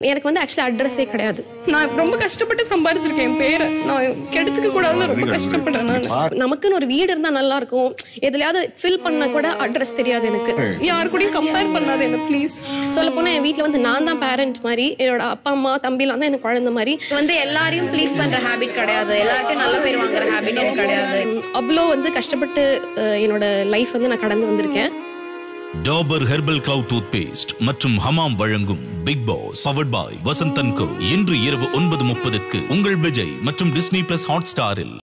எனக்கு வந்து ஆக்சுவலி அட்ரஸே கிடையாது நான் ரொம்ப கஷ்டப்பட்டு சம்பாரிச்சிருக்கேன் என் பேரை நான் கெடுத்துக்க கூடாதுன்னு ரொம்ப கஷ்டப்படுறேன் நான் நமக்குன்னு ஒரு வீடு இருந்தா நல்லா இருக்கும் எதுலயாவது ஃபில் பண்ண கூட அட்ரஸ் தெரியாது எனக்கு யார் கூடயும் கம்பேர் பண்ணாத என்ன ப்ளீஸ் சொல்ல போனா என் வீட்ல வந்து நான் தான் பேரண்ட் மாதிரி என்னோட அப்பா அம்மா தம்பிலாம் தான் எனக்கு குழந்தை மாதிரி வந்து எல்லாரையும் ப்ளீஸ் பண்ற ஹாபிட் கிடையாது எல்லாருக்கும் நல்ல பேர் வாங்குற ஹாபிட் எனக்கு கிடையாது அவ்வளோ வந்து கஷ்டப்பட்டு அஹ், என்னோட லைஃப் வந்து நான் கடந்து வந்திருக்கேன் Dabur herbal clove toothpaste மற்றும் ஹமாம் வழங்கும் Bigg Boss powered by Vasanthan co இன்று இரவு ஒன்பது முப்பதுக்கு உங்கள் விஜய் மற்றும் டிஸ்னி பிளஸ் ஹாட் ஸ்டாரில்